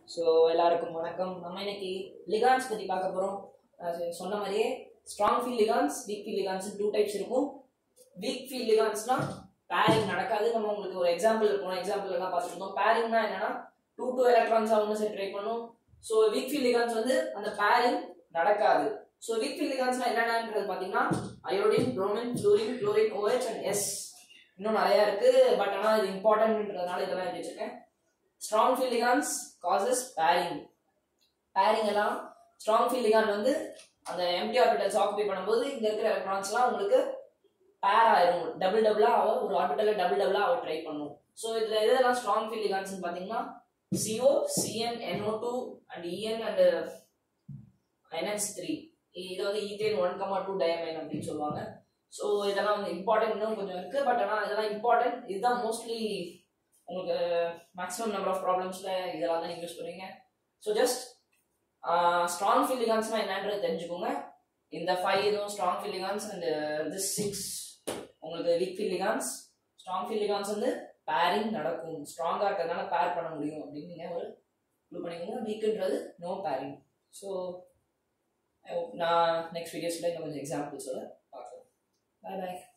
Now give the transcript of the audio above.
so எல்லாருக்கும் வணக்கம் நம்ம இன்னைக்கு லிகான்ஸ் பற்றி பார்க்க போகிறோம் சொன்ன மாதிரியே strong field ligands weak field ligands two types இருக்கும் வீக் ஃபீல் லிகான்ஸ்னா பேரிங் நடக்காது நம்ம உங்களுக்கு ஒரு எக்ஸாம்பிள் போன எக்ஸாம்பிள் எல்லாம் பார்த்துருந்தோம் பேரிங்னா என்னன்னா டூ டூ எலக்ட்ரான்ஸாக ஒன்று சேர்த்து ட்ரை பண்ணும் ஸோ வீக் ஃபீல் லிகான்ஸ் வந்து அந்த பேரிங் நடக்காது ஸோ வீக் ஃபீல் லிகான்ஸ்னா என்னென்னன்றது பார்த்தீங்கன்னா iodine bromine fluorine chlorine OH and S இன்னும் நிறையா இருக்கு பட் ஆனால் இது இம்பார்ட்டன்ட்ன்றதுனால இதெல்லாம் எழுதி வச்சிருக்கேன் strong field ligands causes pairing pairing எல்லாம் ஸ்ட்ராங் ஃபீல் லிகான் வந்து அந்த எம்டி ஆர்பிட்டல்ஸ் ஆக்குபை பண்ணும்போது இங்க இருக்கிற எலக்ட்ரான்ஸ்லாம் உங்களுக்கு பேர் ஆயிரும் டபுள் டபுளா அவ ஒரு ஆர்பிட்டல்ல டபுள் டபுளா அவ ட்ரை பண்ணும் ஸோ இதுல எதெல்லாம் ஸ்ட்ராங் ஃபீல் லிகான்ஸ் பாத்தீங்கன்னா CO CN NO2 and EN and NH3 இது வந்து ethane one comma two diamine அப்படின்னு சொல்லுவாங்க ஸோ இதெல்லாம் வந்து இம்பார்ட்டன்ட் இன்னும் கொஞ்சம் இருக்கு பட் ஆனால் இதெல்லாம் இம்பார்ட்டன்ட் இதுதான் மோஸ்ட்லி உங்களுக்கு மேக்ஸிமம் நம்பர் ஆஃப் ப்ராப்ளம்ஸில் இதெல்லாம் தான் நீங்கள் யூஸ் பண்ணுவீங்க ஸோ ஜஸ்ட் ஸ்ட்ராங் ஃபீலிகான்ஸ்னால் என்னன்றது தெரிஞ்சுக்கோங்க இந்த ஃபைவ் இதுவும் strong field ligands and this six உங்களுக்கு வீக் ஃபீலிகான்ஸ் ஸ்ட்ராங் ஃபீலிகான்ஸ் வந்து பேரிங் நடக்கும் ஸ்ட்ராங்காக இருக்கிறதுனால பேர் பண்ண முடியும் அப்படின்னு நீங்கள் ஒரு ப்ளூ பண்ணிக்கோங்க வீக்குன்றது நோ பேரிங் ஸோ நான் நெக்ஸ்ட் வீடியோஸில் இன்னும் கொஞ்சம் எக்ஸாம்பிள்ஸோட பார்க்கலாம் பாய் பாய்